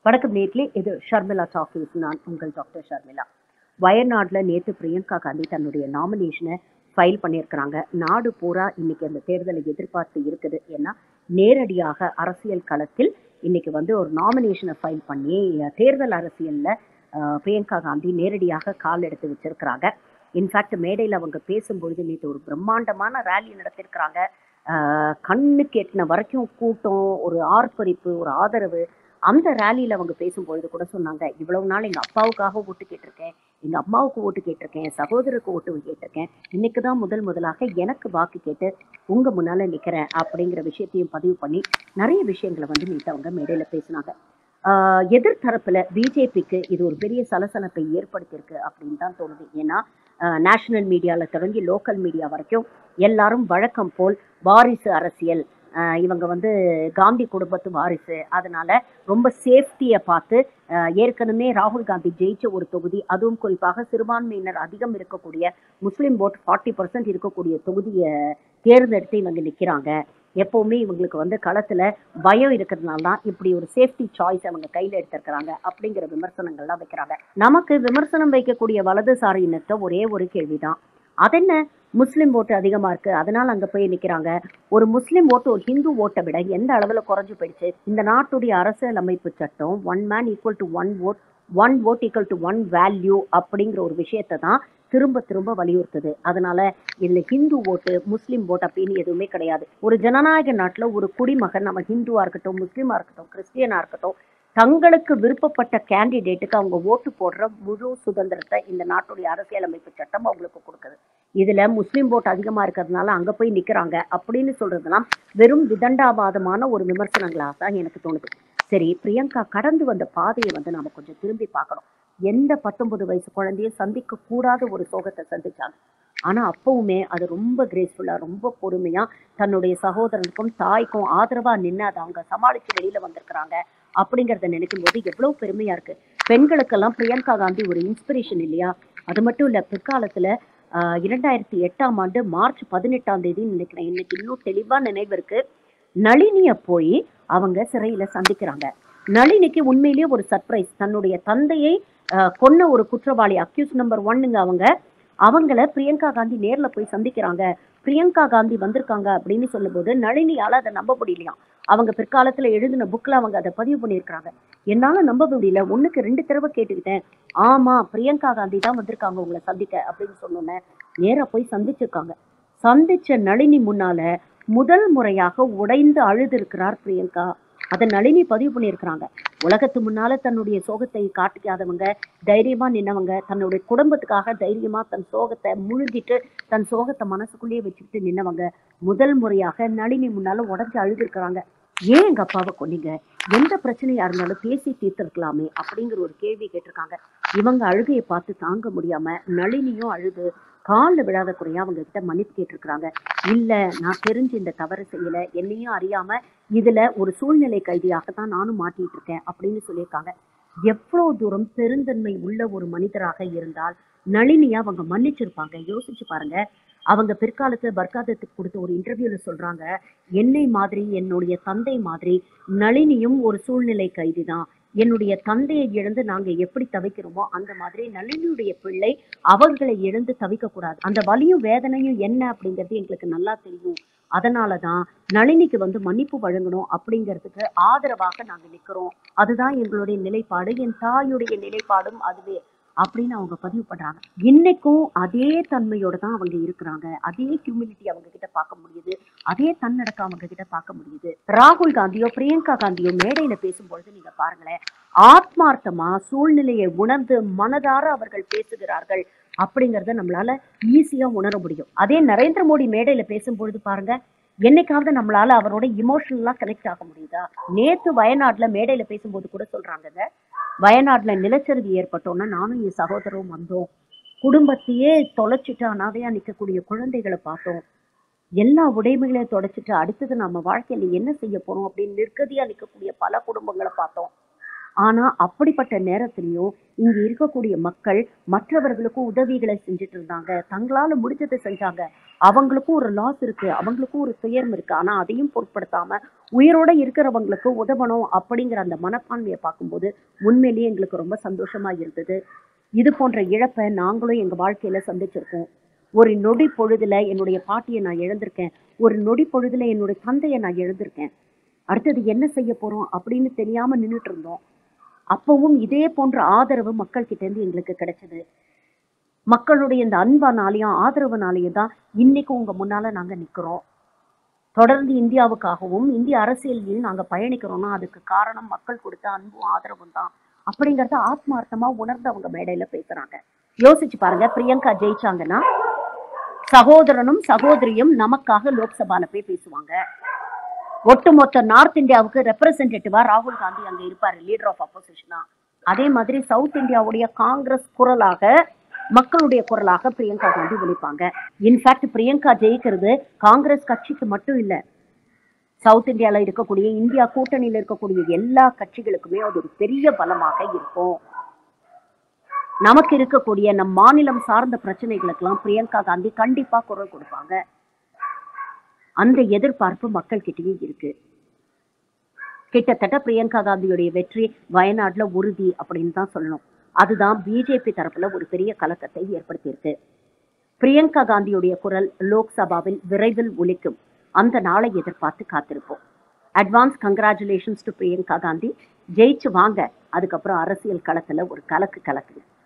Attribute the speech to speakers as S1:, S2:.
S1: வணக்கம் நேர்களே இது ஷர்மிளா டாக்கீஸ் நான் உங்கள் டாக்டர் ஷர்மிளா வயநாட்டில் நேற்று பிரியங்கா காந்தி தன்னுடைய நாமினேஷனை ஃபைல் பண்ணியிருக்கிறாங்க நாடு பூரா இன்னைக்கு அந்த தேர்தலை எதிர்பார்த்து இருக்குது ஏன்னா நேரடியாக அரசியல் களத்தில் இன்னைக்கு வந்து ஒரு நாமினேஷனை ஃபைல் பண்ணி அஹ், தேர்தல் அரசியலில் பிரியங்கா காந்தி நேரடியாக கால் எடுத்து வச்சிருக்கிறாங்க இன்ஃபேக்ட் மேடையில் அவங்க பேசும்பொழுது நேற்று ஒரு பிரம்மாண்டமான ரேலி நடத்தியிருக்கிறாங்க அஹ், கண்ணுக்கு எட்டின வரைக்கும் கூட்டம் ஒரு ஆர்ப்பரிப்பு ஒரு ஆதரவு அந்த ரேலியில் அவங்க பேசும்பொழுது கூட சொன்னாங்க இவ்வளவு நாள் எங்கள் அப்பாவுக்காக ஓட்டு கேட்டிருக்கேன் எங்கள் அம்மாவுக்கு ஓட்டு கேட்டிருக்கேன் சகோதரருக்கு ஓட்டு கேட்டிருக்கேன் இன்னைக்கு தான் முதல் முதலாக எனக்கு வாக்கு கேட்டு உங்கள் முன்னால் நிற்கிறேன் அப்படிங்கிற விஷயத்தையும் பதிவு பண்ணி நிறைய விஷயங்களை வந்து நேற்று அவங்க மேடையில் பேசினாங்க ஆஹ் எதிர்த்தரப்புல பிஜேபிக்கு இது ஒரு பெரிய சலசலப்பை ஏற்படுத்தியிருக்கு அப்படின்னு தான் தோணுது ஏன்னா நேஷனல் மீடியாவில் தொடங்கி லோக்கல் மீடியா வரைக்கும் எல்லாரும் வழக்கம் போல் வாரிசு அரசியல் ஆஹ் இவங்க வந்து காந்தி குடும்பத்து வாரிசு அதனால ரொம்ப சேஃப்டியை பார்த்து ஆஹ் ஏற்கனவே ராகுல் காந்தி ஜெயிச்ச ஒரு தொகுதி அதுவும் குறிப்பாக சிறுபான்மையினர் அதிகம் இருக்கக்கூடிய முஸ்லீம் ஓட் ஃபார்ட்டி பர்சன்ட் இருக்கக்கூடிய தொகுதியை தேர்ந்தெடுத்து இவங்க நிற்கிறாங்க எப்பவுமே இவங்களுக்கு வந்து களத்துல பயம் இருக்கிறதுனால தான் இப்படி ஒரு சேஃப்டி சாய்ஸ் அவங்க கையில எடுத்திருக்கிறாங்க அப்படிங்கிற விமர்சனங்கள்லாம் வைக்கிறாங்க நமக்கு விமர்சனம் வைக்கக்கூடிய வலதுசாரியினர்கிட்ட ஒரே ஒரு கேள்விதான் அதென்ன முஸ்லீம் ஓட்டு அதிகமா இருக்கு அதனால அங்க போய் நிக்கிறாங்க ஒரு முஸ்லீம் ஓட்டு ஒரு ஹிந்து ஓட்டை விட எந்த அளவுல குறைஞ்சு போயிடுச்சு இந்த நாட்டுடைய அரசியல் அமைப்பு சட்டம் one man equal to one vote one vote equal to one value அப்படிங்கிற ஒரு விஷயத்தை தான் திரும்ப திரும்ப வலியுறுத்துது அதனால இதுல ஹிந்து ஓட்டு முஸ்லீம் ஓட் அப்படின்னு எதுவுமே கிடையாது ஒரு ஜனநாயக நாட்டுல ஒரு குடிமகன் நம்ம ஹிந்துவா இருக்கட்டும் முஸ்லீமா இருக்கட்டும் கிறிஸ்டியனா இருக்கட்டும் தங்களுக்கு விருப்பப்பட்ட கேண்டிடேட்டுக்கு அவங்க ஓட்டு போடுற முழு சுதந்திரத்தை இந்த நாட்டுடைய அரசியலமைப்பு சட்டம் அவங்களுக்கு கொடுக்குது இதுல முஸ்லீம் ஓட்டு அதிகமா இருக்கிறதுனால அங்க போய் நிக்கிறாங்க அப்படின்னு சொல்றதெல்லாம் வெறும் விதண்டாவாதமான ஒரு விமர்சனங்களாக தான் எனக்கு தோணுது சரி பிரியங்கா கடந்து வந்த பாதையை வந்து நாம கொஞ்சம் திரும்பி பார்க்கணும் எந்த பத்தொன்பது வயசு குழந்தையும் சந்திக்க கூடாத ஒரு சோகத்தை சந்திச்சாங்க ஆனா அப்பவுமே அது ரொம்ப கிரேஸ்ஃபுல்லா ரொம்ப பொறுமையா தன்னுடைய சகோதரனுக்கும் தாய்க்கும் ஆதரவா நின்று அதை அவங்க சமாளிச்சு வெளியில வந்திருக்கிறாங்க அப்படிங்கறத நினைக்கும் போது எவ்வளவு பெருமையா இருக்கு பெண்களுக்கெல்லாம் பிரியங்கா காந்தி ஒரு இன்ஸ்பிரேஷன் இல்லையா அது மட்டும் இல்ல பிற்காலத்துல ஆஹ், இரண்டாயிரத்தி எட்டாம் ஆண்டு மார்ச் பதினெட்டாம் தேதி நினைக்கிறேன் இன்னைக்கு இன்னும் தெளிவா நினைவு இருக்கு நளினிய போய் அவங்க சிறையில சந்திக்கிறாங்க நளினிக்கு உண்மையிலேயே ஒரு சர்ப்ரைஸ் தன்னுடைய தந்தையை ஆஹ், கொன்ன ஒரு குற்றவாளி அக்யூஸ் நம்பர் ஒன்னுங்க அவங்க அவங்கள பிரியங்கா காந்தி நேர்ல போய் சந்திக்கிறாங்க பிரியங்கா காந்தி வந்திருக்காங்க அப்படின்னு சொல்லும்போது நளினியால அதை நம்ப முடியலையாம் அவங்க பிற்காலத்துல எழுதின புக்ல அவங்க அதை பதிவு பண்ணியிருக்கிறாங்க என்னால நம்ப முடியல ஒண்ணுக்கு ரெண்டு தடவை கேட்டுக்கிட்டேன் ஆமா பிரியங்கா காந்தி தான் வந்திருக்காங்க உங்களை சந்திக்க அப்படின்னு சொன்னோன்னே நேரா போய் சந்திச்சிருக்காங்க சந்திச்ச நளினி முன்னால முதல் முறையாக உடைந்து அழுது இருக்கிறார் பிரியங்கா அதை நளினி பதிவு பண்ணியிருக்கிறாங்க உலகத்து முன்னால தன்னுடைய சோகத்தை காட்டிக்காதவங்க தைரியமா நின்னவங்க தன்னுடைய குடும்பத்துக்காக தைரியமா தன் சோகத்தை முழுங்கிட்டு தன் சோகத்தை மனசுக்குள்ளேயே வச்சுக்கிட்டு நின்னவங்க முதல் முறையாக நளினி முன்னால உடஞ்சு அழுதுருக்கிறாங்க ஏன் எங்க அப்பாவை கொன்னீங்க எந்த பிரச்சனையா இருந்தாலும் பேசி தீர்த்திருக்கலாமே அப்படிங்கிற ஒரு கேள்வி கேட்டிருக்காங்க இவங்க அழுகையை பார்த்து தாங்க முடியாம நளினியும் அழுது காலில் விழாத குறையா அவங்க கிட்ட மன்னிப்பு கேட்டிருக்கிறாங்க இல்ல நான் தெரிஞ்சு இந்த தவறு செய்யல என்னையும் அறியாம இதுல ஒரு சூழ்நிலை கைதியாக தான் நானும் மாட்டிட்டு இருக்கேன் அப்படின்னு சொல்லியிருக்காங்க எவ்வளவு தூரம் பெருந்தன்மை உள்ள ஒரு மனிதராக இருந்தால் நளினியா அவங்க மன்னிச்சிருப்பாங்க யோசிச்சு பாருங்க அவங்க பிற்காலத்துல பர்காதத்துக்கு கொடுத்த ஒரு இன்டர்வியூல சொல்றாங்க என்னை மாதிரி என்னுடைய தந்தை மாதிரி நளினியும் ஒரு சூழ்நிலை கைதிதான் என்னுடைய தந்தையை இழந்து நாங்க எப்படி தவிக்கிறோமோ அந்த மாதிரி நளினியுடைய பிள்ளை அவர்களை இழந்து தவிக்க கூடாது அந்த வலியும் வேதனையும் என்ன அப்படிங்கிறது எங்களுக்கு நல்லா தெரியும் அதனாலதான் நளினிக்கு வந்து மன்னிப்பு வழங்கணும் அப்படிங்கிறதுக்கு ஆதரவாக நாங்க நிக்கிறோம் அதுதான் எங்களுடைய நிலைப்பாடு என் தாயுடைய நிலைப்பாடும் அதுவே அப்படின்னு அவங்க பதிவு பண்றாங்க இன்னைக்கும் அதே தன்மையோட தான் அவங்க இருக்கிறாங்க அதே ஹியூமிலிட்டி அவங்க கிட்ட பார்க்க முடியுது அதே தன்னடக்கம் அவங்க கிட்ட பார்க்க முடியுது ராகுல் காந்தியோ பிரியங்கா காந்தியோ மேடையில பேசும்பொழுது நீங்க பாருங்களேன் ஆத்மார்த்தமா சூழ்நிலையை உணர்ந்து மனதார அவர்கள் பேசுகிறார்கள் அப்படிங்கறத நம்மளால ஈஸியா உணர முடியும் அதே நரேந்திர மோடி மேடையில பேசும்பொழுது பாருங்க என்னைக்காவது நம்மளால அவரோட இமோஷனலா கனெக்ட் ஆக முடியுதா நேத்து வயநாட்டுல மேடையில பேசும்போது கூட சொல்றாங்கங்க வயநாட்டுல நிலச்சரிவு ஏற்பட்டோன்னா நானும் என் சகோதரரும் வந்தோம் குடும்பத்தையே தொலைச்சிட்டு அனாதையா நிக்கக்கூடிய குழந்தைகளை பார்த்தோம் எல்லா உடைமைகளையும் தொடச்சிட்டு அடுத்தது நம்ம வாழ்க்கையில என்ன செய்ய போறோம் அப்படின்னு நிர்கதியா நிக்கக்கூடிய பல குடும்பங்களை பார்த்தோம் ஆனா அப்படிப்பட்ட நேரத்திலையும் இங்க இருக்கக்கூடிய மக்கள் மற்றவர்களுக்கும் உதவிகளை செஞ்சுட்டு இருந்தாங்க தங்களால முடிஞ்சதை செஞ்சாங்க அவங்களுக்கும் ஒரு லாஸ் இருக்கு அவங்களுக்கும் ஒரு துயரம் இருக்கு ஆனா அதையும் பொருட்படுத்தாம உயிரோட இருக்கிறவங்களுக்கு உதவணும் அப்படிங்கிற அந்த மனப்பான்மையை பார்க்கும்போது உண்மையிலேயே எங்களுக்கு ரொம்ப சந்தோஷமா இருந்தது இது போன்ற இழப்பை நாங்களும் எங்க வாழ்க்கையில சந்திச்சிருக்கோம் ஒரு நொடி பொழுதுல என்னுடைய பாட்டியை நான் இழந்திருக்கேன் ஒரு நொடி பொழுதுல என்னுடைய தந்தையை நான் இழந்திருக்கேன் அடுத்தது என்ன செய்ய போறோம் அப்படின்னு தெரியாம நின்னுட்டு இருந்தோம் அப்பவும் இதே போன்ற ஆதரவு மக்கள் கிட்ட இருந்து எங்களுக்கு கிடைச்சது மக்களுடைய இந்த அன்பானாலையும் ஆதரவுனாலையும் தான் இன்னைக்கு உங்க முன்னால நாங்க நிக்கிறோம் தொடர்ந்து இந்தியாவுக்காகவும் இந்திய அரசியலில் நாங்க பயணிக்கிறோம்னா அதுக்கு காரணம் மக்கள் கொடுத்த அன்பும் ஆதரவும் தான் அப்படிங்கறத ஆத்மார்த்தமா உணர்ந்து அவங்க மேடையில பேசுறாங்க யோசிச்சு பாருங்க பிரியங்கா ஜெயிச்சாங்கன்னா சகோதரனும் சகோதரியும் நமக்காக லோக்சபால போய் பேசுவாங்க ஒட்டுமொத்த நார்த் இந்தியாவுக்கு ரெப்ரசன்டேட்டிவா ராகுல் காந்தி அங்க இருப்பாரு லீடர் ஆஃப் அப்போசிஷனா அதே மாதிரி சவுத் இந்தியாவுடைய காங்கிரஸ் குரலாக மக்களுடைய குரலாக பிரியங்கா காந்தி ஒலிப்பாங்க இன்ஃபேக்ட் பிரியங்கா ஜெயிக்கிறது காங்கிரஸ் கட்சிக்கு மட்டும் இல்ல சவுத் இந்தியால இருக்கக்கூடிய இந்தியா கூட்டணியில இருக்கக்கூடிய எல்லா கட்சிகளுக்குமே அது ஒரு பெரிய பலமாக இருக்கும் நமக்கு இருக்கக்கூடிய நம் மாநிலம் சார்ந்த பிரச்சனைகளுக்கெல்லாம் பிரியங்கா காந்தி கண்டிப்பா குரல் கொடுப்பாங்க அந்த எதிர்பார்ப்பு மக்கள் கிட்டயே இருக்கு கிட்டத்தட்ட பிரியங்கா காந்தியுடைய வெற்றி வயநாட்டுல உறுதி அப்படின்னு தான் சொல்லணும் அதுதான் பிஜேபி தரப்புல ஒரு பெரிய கலக்கத்தை ஏற்படுத்தியிருக்கு பிரியங்கா காந்தியுடைய குரல் லோக்சபாவில் விரைவில் ஒலிக்கும் அந்த நாளை எதிர்பார்த்து காத்திருப்போம் advance congratulations to Priyanka Gandhi ஜெயிச்சு வாங்க அதுக்கப்புறம் அரசியல் களத்துல ஒரு கலக்கு கலக்குங்க